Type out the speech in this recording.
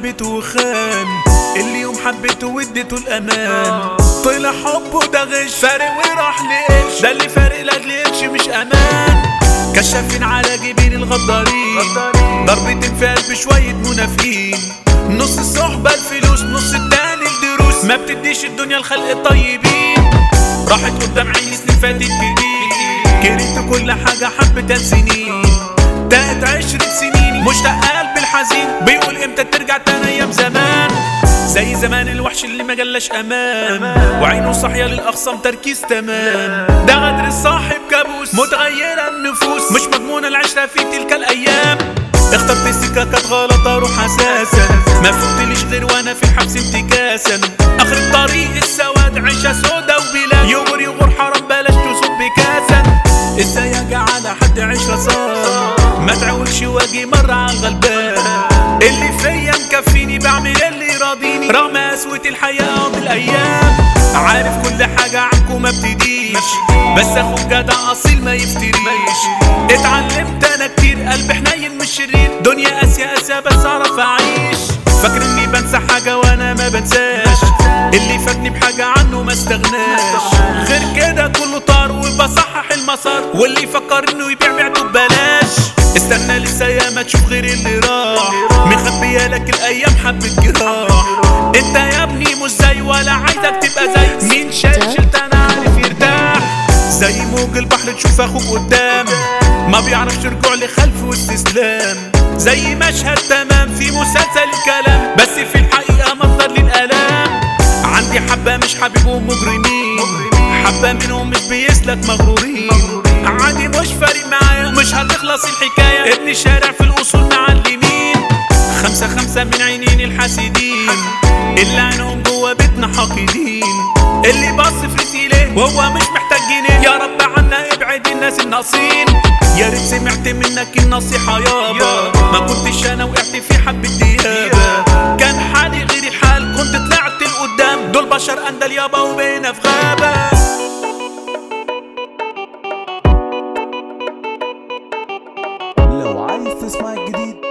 حبته وخان اللي يوم حبته واديته الامان طلع حبه ده غش فارق وراح لقش ده اللي فارق لاجل قرش مش امان كشافين على جبين الغدارين ضربتين في قلب شوية منافقين نص الصحبة الفلوس نص التاني الدروس ما بتديش الدنيا الخلق الطيبين راحت قدام عيني سنين فاتت كتير كرهت كل حاجة حبتها سنين تاهت عشرة سنين مشتاق قلب الحزين بيقول امتى ترجع تاني ايام زمان زي زمان الوحش اللي ما جلاش امان وعينه صاحية للاخصام تركيز تمام ده غدر الصاحب كابوس متغيرة النفوس مش مضمونة العشرة في تلك الايام اخترت السكة كانت غلط اروح اساسا ما فوتليش غير وانا في الحبس انتكاسا اخر الطريق السواد عيشة سودا وبلاد يغر يغر حرام بلاش تصب كاسا ازاي اجي على حد عشرة صار ما تعولش واجي مرة على الغلبان اللي فيا مكفيني بعمل اللي يراضيني رغم قسوة الحياة بالايام عارف كل حاجة عنكم ما بتديش بس اخوك جدع اصيل ما يفتريش اتعلمت انا كتير قلب حنين مش شرير دنيا قاسية قاسية بس اعرف اعيش فاكر اني بنسى حاجة وانا ما بنساش اللي فاتني بحاجة عنه ما استغناش غير كده كله طار وبصحح المسار واللي يفكر انه يبيع بعته ببلاش استنى لسه ياما تشوف غير اللي راح مخبية لك الايام حبة جراح انت يا ابني مش زي ولا عايزك تبقى زي مين شال شلت انا عارف يرتاح زي موج البحر تشوف اخوك قدام ما بيعرفش رجوع لخلف واستسلام زي مشهد تمام في مسلسل الكلام بس في الحقيقة مصدر للآلام عندي حبة مش حبيبهم مجرمين حبة منهم مش بيسلك مغرورين عادي مش فارق معايا مش هتخلص الحكاية ابن الشارع في الأصول معلمين خمسة خمسة من عينين الحاسدين اللي عينهم جوا بيتنا حاقدين اللي باص فلوسي ليه وهو مش محتاج جنيه يا رب عنا ابعد الناس الناقصين يا ريت سمعت منك النصيحة يابا ما كنتش انا وقعت في حبة ديابة كان حالي غير الحال كنت طلعت لقدام دول بشر اندل يابا وبينا في غابة لو عايز تسمع الجديد